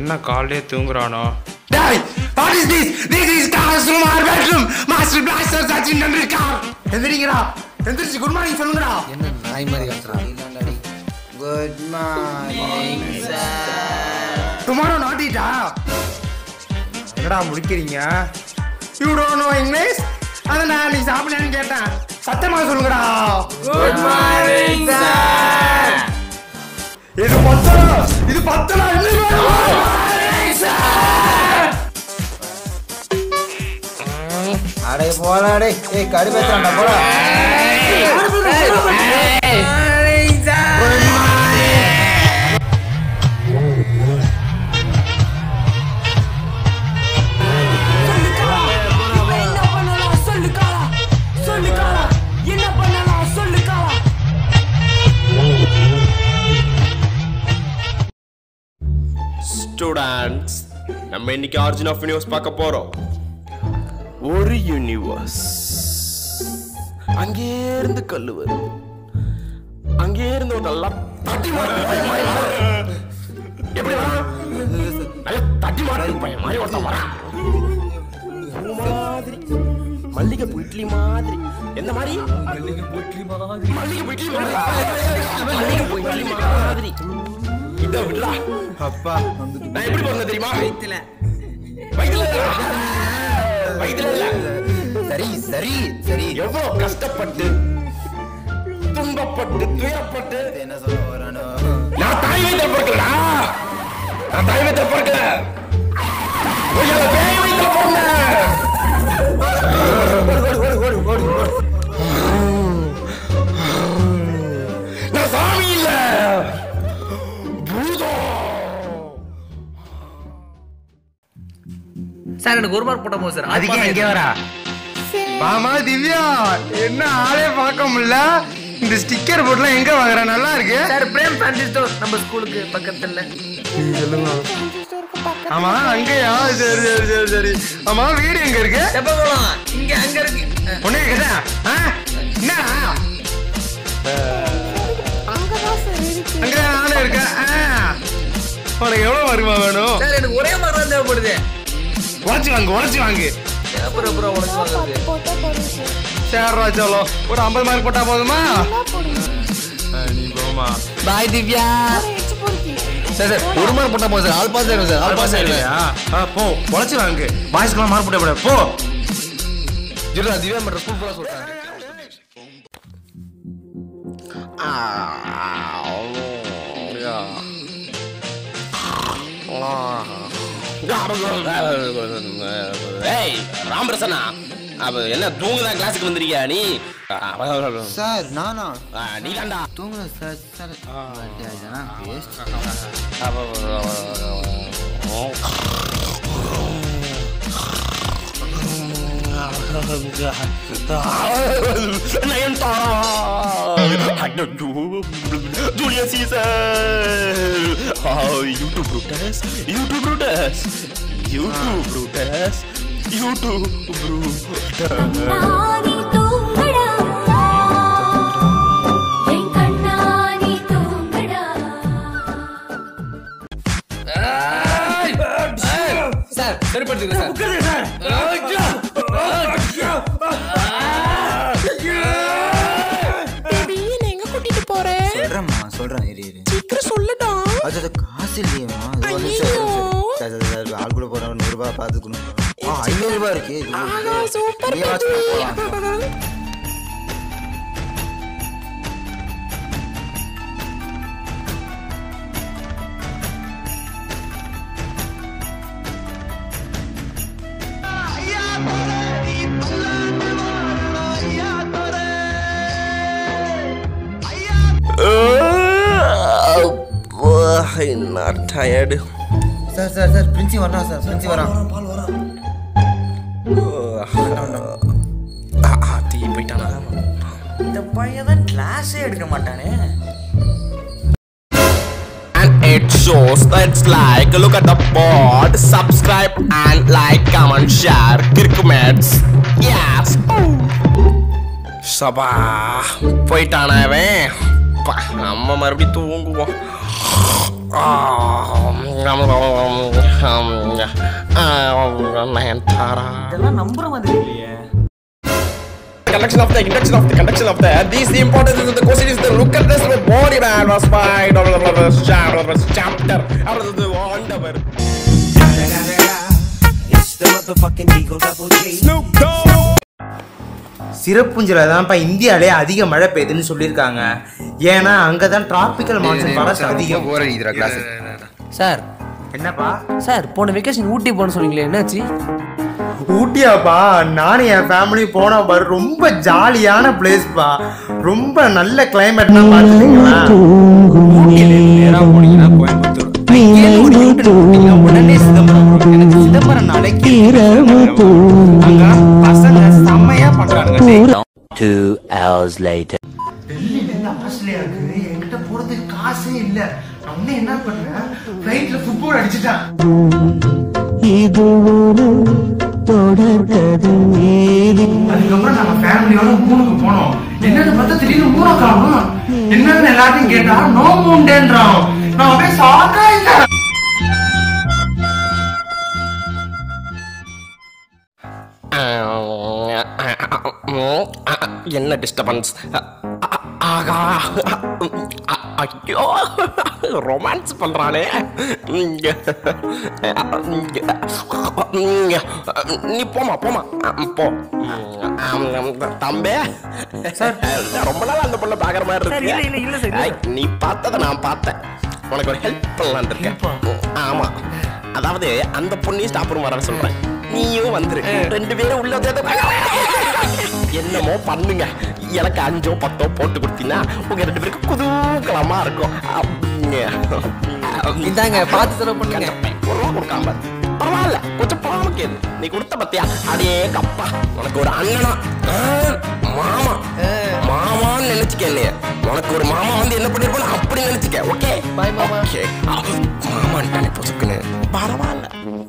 என்ன காலையே தூங்குறானோ டேய் what is this this is class room or bedroom master plaster Sachin Tendulkar எந்திரிங்கடா எந்திரிச்சு குட் மார்னிங் சொல்லுங்கடா என்ன நாய் மாதிரி கத்துறான் குட் மார்னிங் சார் டுமாரோ நாட்டிட்டா என்னடா முடிக்கிறீங்க யூ டோன்ட் நோ இங்கிலீஷ் அதான் நீ சாப்பிடலன்னு கேட்டேன் சத்தமா சொல்லுங்கடா குட் மார்னிங் சார் இது பத்தல இது பத்தல அடே போடா டே ஏய் கடுப்பேத்துறான்டா போடா என்ன பண்ணலாம் சொல்லு காலா சொல்லு காலா என்ன பண்ணலாம் சொல்லு காலா ஸ்டூடண்ட்ஸ் நம்ம இன்னைக்கு ஆரிஜின் ஆஃப் யூனிவர்ஸ் பார்க்க போறோம் ஒரு யூனிவர்ஸ் அங்கே இருந்து கல்லு வருது அங்கே இருந்து ஒரு நல்லா தட்டி மாட்டு பையன் மாதிரி வரான். எப்படி வரான்? நல்லா தட்டி மாட்டு பையன் மாதிரி ஒருத்தன் வரான் பூ மாதிரி மல்லிகைப்பூ இட்லி மாதிரி எந்த மாதிரி மல்லிகைப்பூ இட்லி மாதிரி மல்லிகைப்பூ இட்லி மாதிரி மல்லிகைப்பூ இட்லி மாதிரி இதை விடுறா அப்பா நான் எப்படி பிறந்தேன் தெரியுமா வயித்துல வயித்துல வயித்துல இல்ல சரி சரி சரி எவ்வளவு கஷ்டப்பட்டு துன்பப்பட்டு துயரப்பட்டு என்ன சொல்ல வரானோ நான் தாய் வயித்துல பிறக்கலடா நான் தாய் வயித்துல பிறக்கல ஒரு ஏழை பேய் வயித்துல பிறந்தேன் நான் சாமி இல்ல பூதம் சார் எனக்கு ஒரு மார்க் போட்ட போது சார் அதுக்கே எங்கே வரா மாமா திவ்யா என்ன ஆளே பார்க்க முடியல இந்த ஸ்டிக்கர் போட்டுலாம் எங்க வாங்குற நல்லா இருக்கு சார் பிரேம் ஃபேன்சி ஸ்டோர் நம்ம ஸ்கூலுக்கு பக்கத்துல ஆமா அங்கயா சரி சரி சரி சரி ஆமா வீடு எங்க இருக்கு எப்ப போலாம் இங்க அங்க இருக்கு உடனே கேட்டா என்ன அங்க நானும் இருக்கேன் ஆ. உனக்கு எவ்வளவு வருமா வேணும் சார் எனக்கு ஒரே மார்க் தான் தேவைப்படுது உடச்சு வாங்கு உடச்சு வாங்கு அப்புறம் அப்புறம் உடச்சு வாங்குறது சேர்றா சோலோ ஒரு ஐம்பது மார்க் போட்டா போதுமா ஆ, நீ போமா பாய் திவ்யா சார் சார் ஒரு மார்க் போட்டா போதும் சார் ஆல் பாஸ் ஆயிடும் சார் ஆல் பாஸ் ஆயிடுவேன் இல்லையா ஆ, போ உடச்சு வாங்கு பாய்ஸ்க்கெல்லாம் மார்க் போட்ட போட போ இருடா திவ்யா மட்டும் ஸ்கூல் போல சொல்றாங்க ஏய் ராமரசனா அப்ப என்ன தூங்குதான் கிளாஸுக்கு வந்திருக்கியா நீ சார் நானா நீ தாண்டா தூங்குறேன் சார் சார் இதெல்லாம் waste Julia Caesar! Oh, YouTube Brutus! YouTube Brutus! YouTube Brutus! YouTube Brutus! கண்ணாடி தூங்கடா என் கண்ணாடி தூங்கடா சார் சரிப்படுத்துங்க சார் சொல்றேம்மா சொல்றேன் இரு இரு சீக்கிரம் சொல்லுடா அது அது காசு இல்லையேம்மா அது ஒரு நிமிஷம், ஒரு நிமிஷம். சார், சார், சார், ஆள் கூட போறவன் நூறு ரூபாய் பார்த்துக்கணும் ஆ ஐநூறு ரூபாய் இருக்கு இது இருக்கு. சூப்பர் நீ வாட்ச் பண்ண போலாம். not tired. Sir sir sir princi வரான் சார் பிரின்சி வரான் தீ போயிட்டானா இந்த பையன் தான் கிளாஸே எடுக்க மாட்டானே and it shows that's like look at the board subscribe and like comment share kirkumets yes சபா போயிட்டானா அவன் அப்பா நம்ம மறுபடியும் தூங்குவோம் நயன்தாரா இதெல்லாம் நம்புற மாதிரி இல்லையே conduction of the induction of the conduction of the these the importance of the question is the look at this body man was fine blah, blah, blah, blah, chapter blah, blah, chapter after the wonderful Snoop Dogg சிறப்புஞ்சில தான்ப்பா இந்தியாலே அதிக மழை பெய்யுதுன்னு சொல்லியிருக்காங்க ஏன்னா அங்கதான் tropical monsoon forest அதிகம் bore அடிக்கிறா class sir என்னப்பா sir போன வெக்கேஷன் ஊட்டி போன சொன்னீங்களே என்னாச்சு ஊட்டியாப்பா நானும் என் ஃபேமிலி போன பாரு ரொம்ப ஜாலியான பிளேஸ்ப்பா ரொம்ப நல்ல கிளைமேட்னா பார்த்துட்டீங்களா நேரா போனீங்கன்னா கோயம்புத்தூர் இங்கேயிருந்து ஒரு U-turn போட்டீங்கன்னா உடனே சிதம்பரம் வரும். எனக்கு சிதம்பரம் நாளைக்கு அங்க பசங்க செம்மையா பண்றானுங்க டேய். Two hours later. டெல்லியில இருந்து ஆஸ்திரேலியா இருக்கு என்கிட்ட போறதுக்கு காசே இல்ல நான் உடனே என்ன பண்ணேன் ஃபிளைட்ல ஃபுட்பால் அடிச்சிட்டேன் அதுக்கப்புறம் நாங்க ஃபேமிலியோட மூணுக்கு போனோம் என்னன்னு பார்த்தா திடீர்னு மூணு காணும் என்னன்னு எல்லாத்தையும் கேட்டா நோ மூண்டேன்றான் நான் அப்படியே சாக்காயிட்டேன் என்ன டிஸ்டர்பன்ஸ் ஆகா ஐயோ ரொமான்ஸ் பண்றானே நீ போமா போமா போ தம்பே சார் ரொம்ப நாள் அந்த பொண்ணை பாக்குற மாதிரி சார், இல்ல, இல்ல, இல்ல, சார், இருக்கு இல்ல. ஐ, நீ பார்த்ததை நான் பார்த்தேன் உனக்கு ஒரு ஹெல்ப் பண்ணலான் இருக்கேன் ஆமா அதாவது அந்த பொண்ணையும் ஸ்டாப் ரூம் வர சொல்றேன் நீயும் வந்துரு ரெண்டு பேரும் உள்ள வந்து என்னமோ பண்ணுங்க எனக்கு அஞ்சோ பத்தோ போட்டு கொடுத்தீங்கன்னா உங்க ரெண்டு பேருக்கு குதூகலமா இருக்கும் அப்படிங்க. இந்தாங்க பார்த்து செலவு பண்ணுங்க ஒரு ரூபா கொடுக்காம பரவாயில்ல கொஞ்சம் பரவாயில்ல கேது நீ கொடுத்த பத்தியா அடே கப்பா உனக்கு ஒரு அண்ணனா ஆ, மாமா மாமான்னு நினைச்சுக்க என்னைய உனக்கு ஒரு மாமா வந்து என்ன பண்ணிருப்பான் அப்படி நினைச்சுக்க ஓகே Bye, மாமா. ஓகே மாமான்ட்டானே பொசுக்குன்னு பரவாயில்ல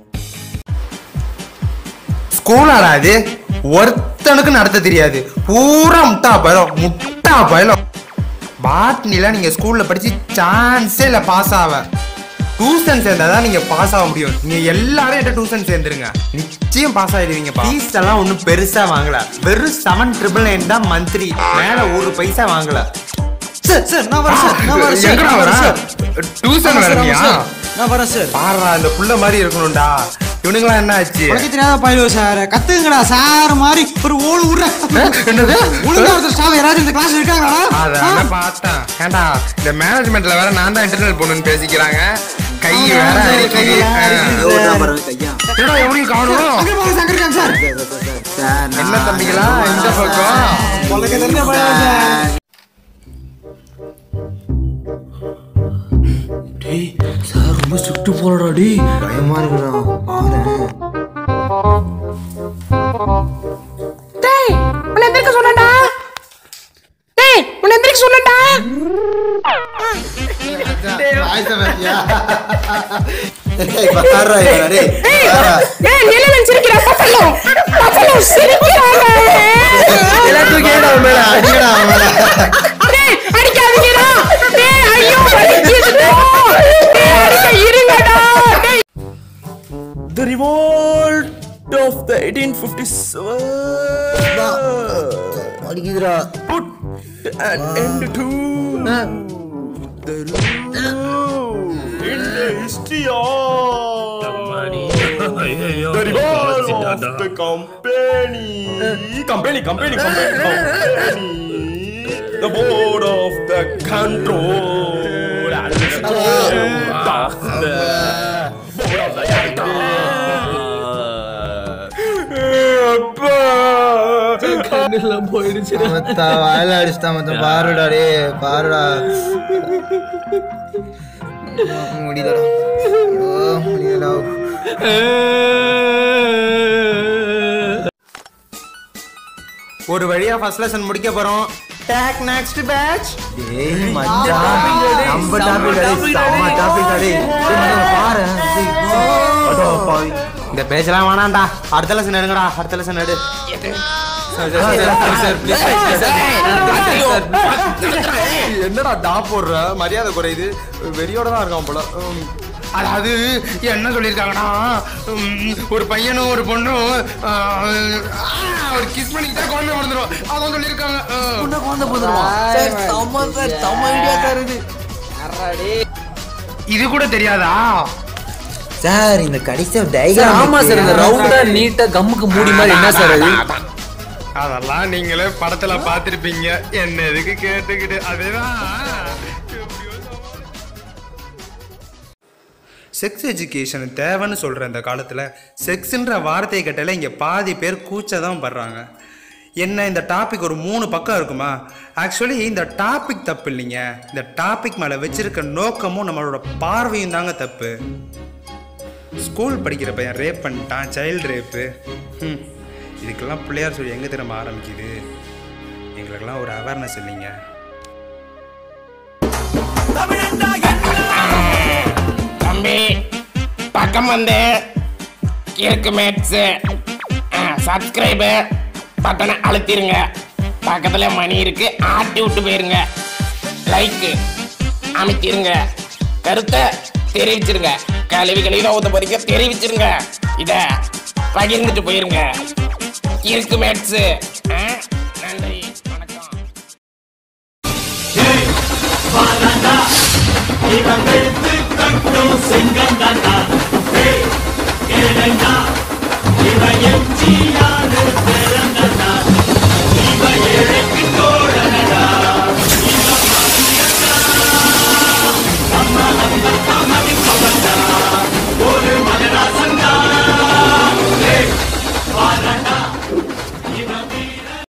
ஸ்கூலாடா அது ஒருத்தனுக்கு நடத்த தெரியாது பூரா முட்டா பயம் முட்டா பயம் பாட்னில நீங்க ஸ்கூல்ல படிச்சு சான்ஸே இல்ல பாஸ் ஆக டியூஷன் சேர்ந்தாதான் நீங்க பாஸ் ஆக முடியும் நீங்க எல்லாரும் என்கிட்ட டியூஷன் சேர்ந்துருங்க நிச்சயம் பாஸ் ஆயிடுவீங்க ஃபீஸ் எல்லாம் ஒன்றும் பெருசா வாங்கல வெறும் செவன் ட்ரிபிள் நைன் தான் மந்த்லி மேல ஒரு பைசா வாங்கல சார் சார் நான் வரேன் சார் நான் வரேன் சார் எங்கடா நான் வர வரேன் சார் டியூஷன் ஆமா சார், ஆமா வரணியா சார். நான் வரேன் சார் பாடுறா இந்த புள்ள மாதிரி இருக்கணும்டா இவனுங்களாம் என்ன ஆச்சு உனக்கு தெரியாத பயிலுவ சார் கத்துங்கடா சார் மாதிரி ஒரு ஓடு விடுற என்னது ஒழுங்கா ஒருத்தர் ஸ்டாஃப் யாராச்சும் இந்த கிளாஸ் இருக்காங்களா அதான் பார்த்தேன் ஏண்டா இந்த மேனேஜ்மெண்ட்ல வேற நான் தான் இன்டர்னல் போகணும்னு பேசிக்கிறாங்க கை வேற அடிக்கி என்னடா எவனையும் காணும் அங்க பாருங்க சார் இருக்காங்க சார் என்ன தம்பிகளா இந்த பக்கம் உனக்கு தெரிஞ்ச பையன் சார் டேய் சார் ரொம்ப ஸ்ட்ரிக்ட் போலடா டேய் பயமா இருக்குடா பாரு டேய் உன்னை எந்திரிக்க சொன்னேன்டா டேய் உன்னை எந்திரிக்க சொன்னேன்டா ஏய் நிலல சிரிக்கிறா பசங்க பசங்க சிரிக்கிறாங்க எல்லாத்துக்கும் கேடா மேல அடிக்கடா மேல டேய் அடிக்காதீங்கடா டேய் ஐயோ வலிக்குதுடா டேய் அடிக்க இருங்கடா டேய் The revolt of the 1857 அடிக்குதுடா put an end to the rule in the history of the revolt of the company company company company company the board of the control and the board of the board of the control கண்ணெல்லாம் போயிடுச்சுடா மொத்த வாயில அடிச்சிட்டா மொத்தம் பாருடா டே பாருடா முடியலடா ஐயோ, முடியலடா ஒரு வழியா ஃபர்ஸ்ட் லெசன் முடிக்க போறோம் டேக் நெக்ஸ்ட் பேட்ச் ஏய் மச்சான் நம்ம டாபிக் அடி செம்ம டாபிக் அடி பாரு அடோ பாவி இந்த பேச்செல்லாம் வேணாம்டா அடுத்த லெசன் எடுங்கடா அடுத்த லெசன் எடு என்னடா டா போடுற மரியாதை குறையுது வெறியோட தான் இருக்கான் போல உம், அதாவது என்ன சொல்லியிருக்காங்கன்னா உம், ஒரு பையனும் ஒரு பொண்ணும் ஆ, ஆ, ஒரு கிஸ் பண்ணிக்கிட்டா குழந்தை பிறந்துரும் அதான் சொல்லியிருக்காங்க ஆ. இது கூட தெரியாதா சார் இந்த கடைசி சார் டயக்ராம் ஆமா சார் இந்த ரவுண்டா நீட்டா கம்முக்கு மூடி மாதிரி என்ன சார் அது அதெல்லாம் நீங்களே படத்துல பார்த்திருப்பீங்க என்ன எதுக்கு கேட்டுக்கிட்டு அதேதான் செக்ஸ் எஜுகேஷன் தேவைன்னு சொல்கிற இந்த காலத்தில் செக்ஸுன்ற வார்த்தையை கேட்டாலே இங்கே பாதி பேர் கூச்ச தான் படுறாங்க என்ன இந்த டாபிக் ஒரு மூணு பக்கம் இருக்குமா ஆக்சுவலி இந்த டாபிக் தப்பு இல்லைங்க இந்த டாபிக் மேலே வச்சிருக்க நோக்கமும் நம்மளோட பார்வையும் தாங்க தப்பு ஸ்கூல் படிக்கிற பையன் ரேப் பண்ணிட்டான் சைல்டு ரேப்பு ம் இதுக்கெல்லாம் பிள்ளையார் சொல்லி எங்கே திரும்ப ஆரம்பிக்குது எங்களுக்கெல்லாம் ஒரு அவேர்னஸ் இல்லைங்க தம்பி பக்கம் வந்து இருக்கு மேட்ஸ் சப்ஸ்கிரைபு பட்டனை அழுத்திருங்க பக்கத்துல மணி இருக்கு ஆட்டி விட்டு போயிருங்க லைக்கு அமைத்திருங்க கருத்தை தெரிவிச்சிருங்க கழுவி கழுவில ஊத்த போறீங்க தெரிவிச்சிருங்க இத பகிர்ந்துட்டு போயிருங்க இருக்கு மேட்ஸ் நன்றி வணக்கம் இவன் வெளுத்து கட்டும் செங்கந்தாண்டா